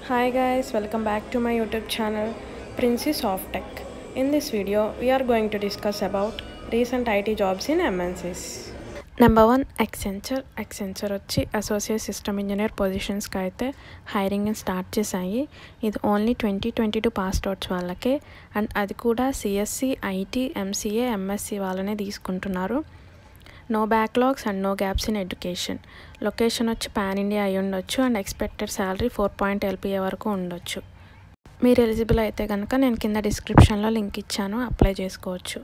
Hi guys, welcome back to my YouTube channel Princess of Tech. In this video, we are going to discuss about recent IT jobs in MNCs. Number one Accenture Accenture వచ్చి associate system engineer పొజిషన్స్కి అయితే hiring start చేశాయి ఇది only twenty twenty two pass outs వాళ్ళకే and అది కూడా CSC IT MCA MSc వాళ్ళనే తీసుకుంటున్నారు no backlogs and no gaps in education location వచ్చి పాన్ ఇండియా అయి ఉండొచ్చు and expected salary four point LPA వరకు ఉండొచ్చు మీరు ఎలిజిబుల్ అయితే కనుక నేను కింద డిస్క్రిప్షన్లో లింక్ ఇచ్చాను అప్లై చేసుకోవచ్చు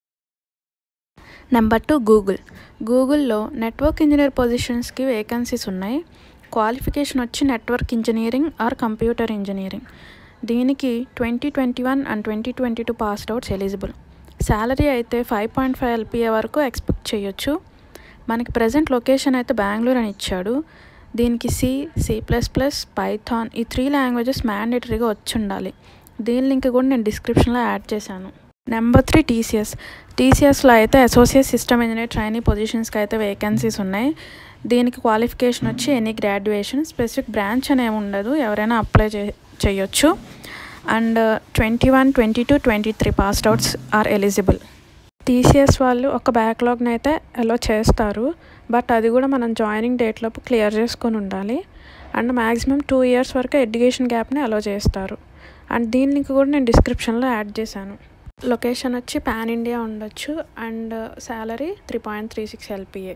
నెంబర్ టూ గూగుల్ గూగుల్లో నెట్వర్క్ ఇంజనీర్ పొజిషన్స్కి వేకెన్సీస్ ఉన్నాయి క్వాలిఫికేషన్ వచ్చి network engineering or computer engineering దీనికి twenty twenty one and twenty twenty two passed outs eligible salary అయితే ఫైవ్ పాయింట్ ఫైవ్ ఎల్పిఏ వరకు ఎక్స్పెక్ట్ చేయొచ్చు మనకి ప్రజెంట్ లొకేషన్ అయితే బెంగళూరు అని ఇచ్చాడు దీనికి C C plus plus Python ఈ త్రీ లాంగ్వేజెస్ మ్యాండేటరీగా వచ్చి ఉండాలి దీని లింక్ కూడా నేను డిస్క్రిప్షన్లో యాడ్ చేశాను నెంబర్ త్రీ టీసీఎస్ టీసీఎస్లో అయితే అసోసియేట్ సిస్టమ్ ఇంజనీర్ ట్రైనింగ్ పొజిషన్స్కి అయితే వేకెన్సీస్ ఉన్నాయి దీనికి క్వాలిఫికేషన్ వచ్చి ఎనీ గ్రాడ్యుయేషన్ స్పెసిఫిక్ బ్రాంచ్ అని ఏమి ఉండదు ఎవరైనా అప్లై చే చేయొచ్చు and twenty one twenty two twenty three passed outs are eligible TCS వాళ్ళు ఒక బ్యాక్లాగ్ని అయితే అలో చేస్తారు బట్ అది కూడా మనం జాయినింగ్ డేట్లోపు క్లియర్ చేసుకొని ఉండాలి అండ్ మ్యాక్సిమం టూ ఇయర్స్ వరకు ఎడ్యుకేషన్ గ్యాప్ని అలో చేస్తారు అండ్ దీని లింక్ కూడా నేను డిస్క్రిప్షన్లో యాడ్ చేశాను లొకేషన్ వచ్చి పాన్ ఇండియా ఉండొచ్చు and salary three point three six LPA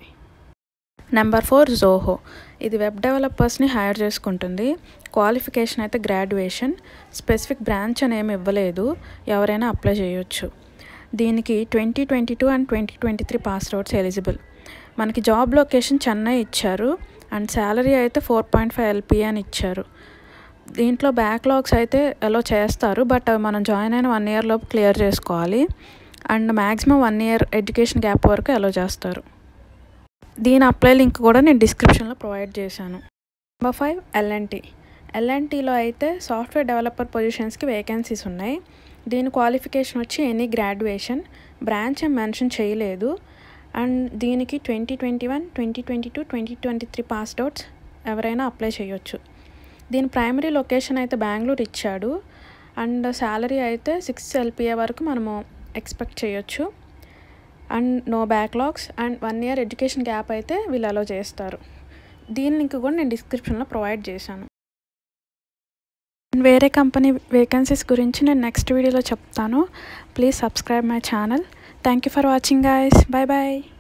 number four Zoho ఇది వెబ్ డెవలపర్స్ని హైర్ చేసుకుంటుంది క్వాలిఫికేషన్ అయితే గ్రాడ్యుయేషన్ స్పెసిఫిక్ బ్రాంచ్ అని ఏమి ఇవ్వలేదు ఎవరైనా అప్లై చేయొచ్చు దీనికి twenty twenty two and twenty twenty three pass outs eligible మనకి జాబ్ లొకేషన్ చెన్నై ఇచ్చారు అండ్ శాలరీ అయితే ఫోర్ పాయింట్ ఫైవ్ ఎల్పిఏ అని ఇచ్చారు దీంట్లో బ్యాక్లాగ్స్ అయితే అలో చేస్తారు బట్ మనం జాయిన్ అయిన వన్ ఇయర్ లోపు క్లియర్ చేసుకోవాలి and maximum one year education gap వరకు అలో చేస్తారు దీని అప్లై లింక్ కూడా నేను డిస్క్రిప్షన్లో ప్రొవైడ్ చేశాను నెంబర్ ఫైవ్ ఎల్ఎన్టీ ఎల్ఎన్టీలో అయితే సాఫ్ట్వేర్ డెవలపర్ పొజిషన్స్కి వేకెన్సీస్ ఉన్నాయి దీని క్వాలిఫికేషన్ వచ్చి ఎనీ గ్రాడ్యుయేషన్ బ్రాంచ్ ఏం మెన్షన్ చేయలేదు అండ్ దీనికి twenty twenty one twenty twenty two twenty twenty three passed outs ఎవరైనా అప్లై చేయొచ్చు దీని ప్రైమరీ లొకేషన్ అయితే బెంగళూరు ఇచ్చాడు అండ్ శాలరీ అయితే సిక్స్ ఎల్పిఏ వరకు మనము ఎక్స్పెక్ట్ చేయొచ్చు and no backlogs and one year education gap అయితే వీళ్ళు అలో చేస్తారు దీని లింక్ కూడా నేను డిస్క్రిప్షన్లో ప్రొవైడ్ చేశాను వేరే కంపెనీ వేకెన్సీస్ గురించి నేను నెక్స్ట్ వీడియోలో చెప్తాను please subscribe my channel thank you for watching guys bye bye